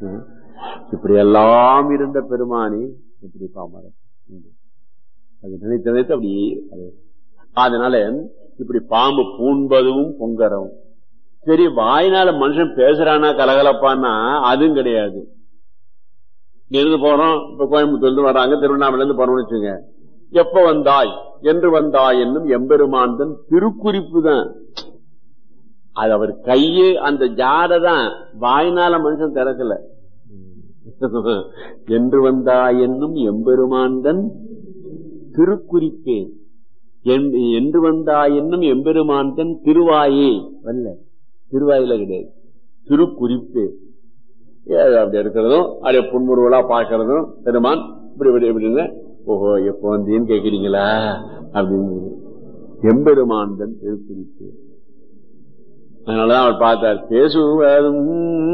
ம். இப்படி எல்லாம் இருந்த பெருமானி இப்படி பாமர அது நினைத்து நினைத்து அப்படி அது அதனால இப்படி பாம்பு பூண்பதும் பொங்கறவும் சரி வாயினால மனுஷன் பேசுறானா கலகலப்பான்னா அதுவும் கிடையாது இங்க இருந்து போறோம் இப்ப கோயம்புத்தூர்ல இருந்து வராங்க திருவண்ணாமலை இருந்து போறோம்னு வச்சுங்க எப்ப வந்தாய் என்று வந்தாய் என்னும் எம்பெருமான் தன் திருக்குறிப்பு தான் அது அவர் கையே அந்த ஜாடை தான் வாய்னால மனுஷன் திறக்கல என்று வந்தாய் என்னும் எம்பெருமான் தன் திருக்குறிப்பே என்- என்று வந்தாய் என்னும் எம்பெருமான் தன் திருவாயே வல்ல திருவாயில கிடையாது திருக்குறிப்பே ஏது அப்படி இருக்கிறதும் அப்படியே புன்முறுவலா பார்க்கறதும் பெருமான் இப்படி இப்படி இப்படின்னு ஓஹோ எப்போ வந்தீன்னு கேக்குறீங்களா அப்படின்னு எம்பெருமான் தன் திருக்குறிப்பு அதனாலதான் அவர் பார்த்தார் பேசுவதும்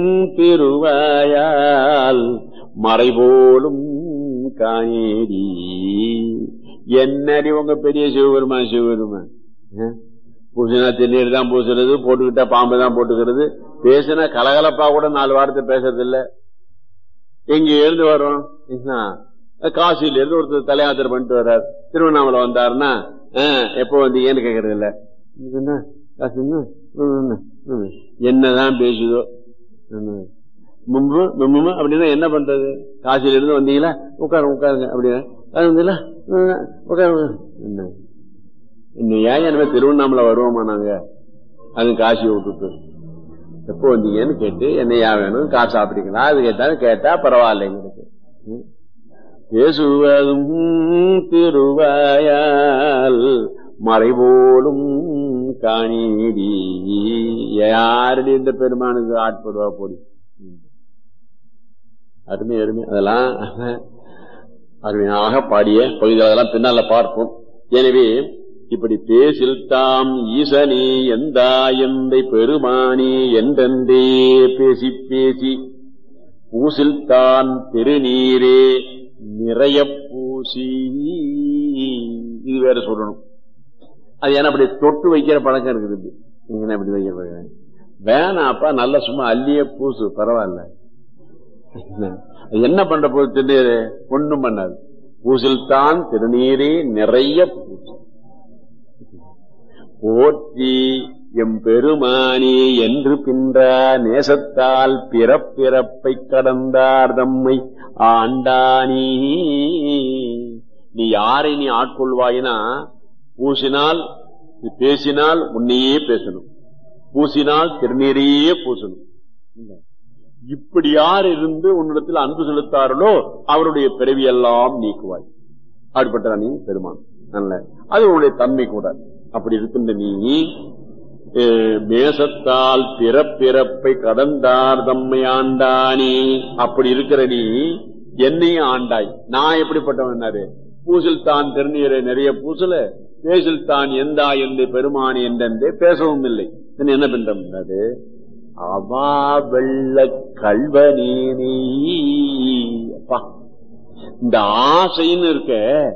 திருவாயால் மறைபோலும் காணேடி என்னடி உங்க பெரிய சிவபெருமான் சிவபெருமான் ஆ? பூசினா திருநீர் தான் பூசுறது போட்டுக்கிட்டா பாம்பு தான் போட்டுக்கிறது பேசினா கலகலப்பா கூட நாலு வாரத்தை பேசுறது இல்ல எங்க இருந்து வரோம் என்ன? காசியில இருந்து ஒருத்தர் தலையாத்திரை பண்ணிட்டு வர்றார் திருவண்ணாமலை வந்தாருன்னா ஆ, எப்போ வந்தீங்கன்னு கேக்குறது இல்ல இது என்ன? காசு என்ன? ம், என்ன? ம். என்னதான் பேசுதோ ம். முன்பு முன்பு அப்படின்னா என்ன பண்றது காசியில இருந்து வந்தீங்களா உட்காருங்க உட்காருங்க அப்படின்னா அது வந்தீங்களா ம், உட்காருங்க என்ன இன்னும் ஏன் எனவே திருவண்ணாமலை வருவோமா நாங்க அது காசியை விட்டுட்டு எப்போ வந்தீங்கன்னு கேட்டு என்ன ஏன் வேணும் காசு சாப்பிட்டீங்களா அது கேட்டாலும் கேட்டா பரவாயில்ல எங்களுக்கு ம். பேசுவதும் திருவாயால் மறைபோலும் காணீடி யாரடி இந்த பெருமானுக்கு ஆட்படுவா போடி ம். அருமை அருமை அதெல்லாம் அருமையாக பாடிய பகுதிகள் அதெல்லாம் பின்னால பார்ப்போம் எனவே இப்படி பேசில் தாம் ஈசனே எந்தா எந்தை பெருமானே என்றென்றே பேசி பேசி பூசில் தான் திருநீரே நிறைய பூசி இது வேற சொல்லணும் அது ஏன்னா அப்படி தொட்டு வைக்கிற பழக்கம் இருக்குது நீங்க என்ன அப்படி வைக்கிற பழக்கம் வேணாப்பா நல்ல சும்மா அள்ளியே பூசு பரவாயில்ல அது என்ன பண்ற போது திருநீரு ஒண்ணும் பண்ணாது பூசில் தான் திருநீரே நிறைய பூசு போற்றி எம் பெருமானி என்று பின்ற நேசத்தால் பிறப்பிறப்பை கடந்தார் தம்மை ஆண்டானி நீ யாரை நீ ஆட்கொள்வாயினா பூசினால் நீ பேசினால் உன்னையே பேசணும் பூசினால் திருநீரையே பூசணும் இப்படி யார் இருந்து உன்னிடத்தில் அன்பு செலுத்தார்களோ அவருடைய பிறவியெல்லாம் நீக்குவாய் அப்படிப்பட்ட நீ பெருமான் நல்ல அது உன்னுடைய தன்மை கூட அப்படி இருக்கின்ற நீ அஹ், மேசத்தால் பிறப்பிறப்பை கடந்தார் தம்மை ஆண்டானே அப்படி இருக்கிற நீ என்னையும் ஆண்டாய் நான் எப்படிப்பட்டவனாரு பூசில் தான் திருநீரை நிறைய பூசல பேசில் தான் எந்தா என்று பெருமானி என்றே பேசவும் இல்லை பின்ன என்ன பண்றது அவா வெள்ள கல்வனே நீ அப்பா இந்த ஆசைன்னு இருக்க